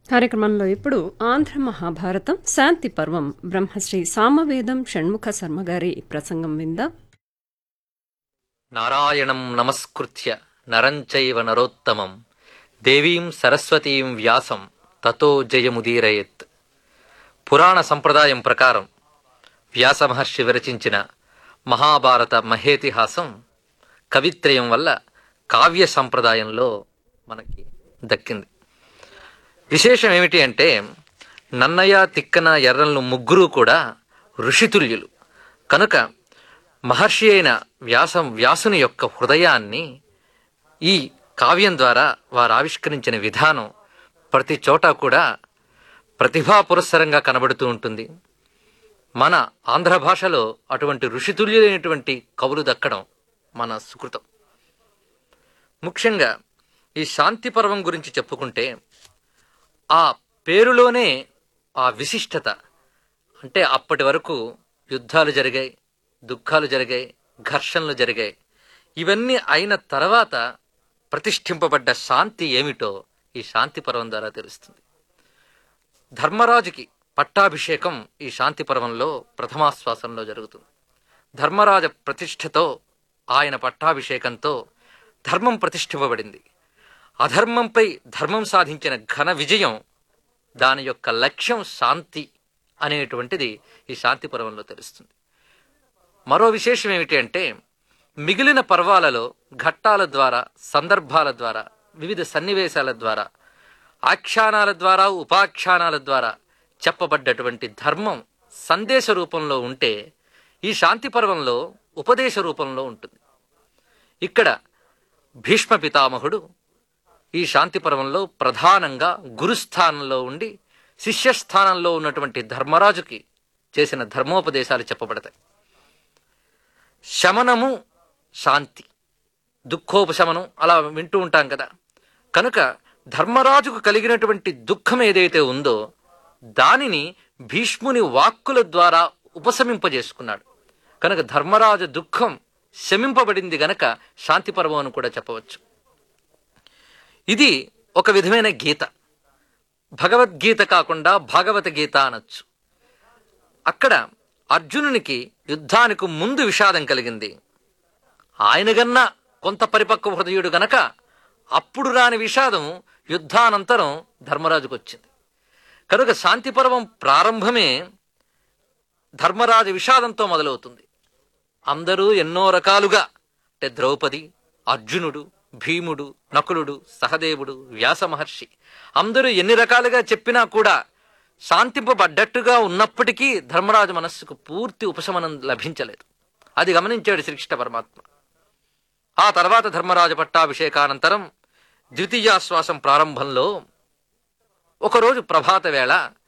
కార్యక్రమంలో ఇప్పుడు ఆంధ్ర మహాభారతం శాంతి పర్వం బ్రహ్మశ్రీ సామవేదం షణ్ముఖ శర్మ గారి ప్రసంగం విందాం నారాయణం నమస్కృత్య నరం చైవ నరోత్తమం దేవీం సరస్వతీం వ్యాసం తతో జయముదీరయత్ పురాణ సంప్రదాయం ప్రకారం వ్యాస మహర్షి విరచించిన మహాభారత మహేతిహాసం కవిత్రయం వల్ల కావ్య సంప్రదాయంలో మనకి దక్కింది విశేషం ఏమిటి అంటే నన్నయ్య తిక్కన ఎర్రన్లు ముగ్గురు కూడా ఋషితుల్యులు కనుక మహర్షి అయిన వ్యాసం వ్యాసుని యొక్క హృదయాన్ని ఈ కావ్యం ద్వారా వారు ఆవిష్కరించిన విధానం ప్రతి చోట కూడా ప్రతిభా పురస్సరంగా కనబడుతూ ఉంటుంది మన ఆంధ్ర భాషలో అటువంటి ఋషితుల్యులైనటువంటి కవులు దక్కడం మన సుకృతం ముఖ్యంగా ఈ శాంతి పర్వం గురించి చెప్పుకుంటే ఆ పేరులోనే ఆ విశిష్టత అంటే అప్పటి వరకు యుద్ధాలు జరిగాయి దుఃఖాలు జరిగాయి ఘర్షణలు జరిగాయి ఇవన్నీ అయిన తర్వాత ప్రతిష్ఠింపబడ్డ శాంతి ఏమిటో ఈ శాంతి పర్వం ద్వారా తెలుస్తుంది ధర్మరాజుకి పట్టాభిషేకం ఈ శాంతి పర్వంలో ప్రథమాశ్వాసంలో జరుగుతుంది ధర్మరాజ ప్రతిష్ఠతో ఆయన పట్టాభిషేకంతో ధర్మం ప్రతిష్ఠింపబడింది అధర్మంపై ధర్మం సాధించిన ఘన విజయం దాని యొక్క లక్ష్యం శాంతి అనేటువంటిది ఈ శాంతి పర్వంలో తెలుస్తుంది మరో విశేషం ఏమిటి అంటే మిగిలిన పర్వాలలో ఘట్టాల ద్వారా సందర్భాల ద్వారా వివిధ సన్నివేశాల ద్వారా ఆఖ్యానాల ద్వారా ఉపాఖ్యానాల ద్వారా చెప్పబడ్డటువంటి ధర్మం సందేశ రూపంలో ఉంటే ఈ శాంతి పర్వంలో ఉపదేశ రూపంలో ఉంటుంది ఇక్కడ భీష్మ పితామహుడు ఈ శాంతి పర్వంలో ప్రధానంగా గురుస్థానంలో ఉండి శిష్యస్థానంలో ఉన్నటువంటి ధర్మరాజుకి చేసిన ధర్మోపదేశాలు చెప్పబడతాయి శమనము శాంతి దుఃఖోపశమనం అలా వింటూ ఉంటాం కదా కనుక ధర్మరాజుకు కలిగినటువంటి దుఃఖం ఏదైతే ఉందో దానిని భీష్ముని వాక్కుల ద్వారా ఉపశమింపజేసుకున్నాడు కనుక ధర్మరాజు దుఃఖం శమింపబడింది గనక శాంతి పర్వం అని కూడా చెప్పవచ్చు ఇది ఒక విధమైన గీత భగవద్గీత కాకుండా భాగవత గీత అనొచ్చు అక్కడ అర్జునునికి యుద్ధానికి ముందు విషాదం కలిగింది ఆయన గన్నా కొంత పరిపక్వ హృదయుడు గనక అప్పుడు రాని విషాదం యుద్ధానంతరం ధర్మరాజుకు వచ్చింది కనుక శాంతి పర్వం ప్రారంభమే ధర్మరాజు విషాదంతో మొదలవుతుంది అందరూ ఎన్నో రకాలుగా అంటే ద్రౌపది అర్జునుడు భీముడు నకులుడు సహదేవుడు వ్యాస మహర్షి అందరూ ఎన్ని రకాలుగా చెప్పినా కూడా శాంతింపబడ్డట్టుగా ఉన్నప్పటికీ ధర్మరాజు మనస్సుకు పూర్తి ఉపశమనం లభించలేదు అది గమనించాడు శ్రీకృష్ణ పరమాత్మ ఆ తర్వాత ధర్మరాజు పట్టాభిషేకానంతరం ద్వితీయాశ్వాసం ప్రారంభంలో ఒకరోజు ప్రభాత వేళ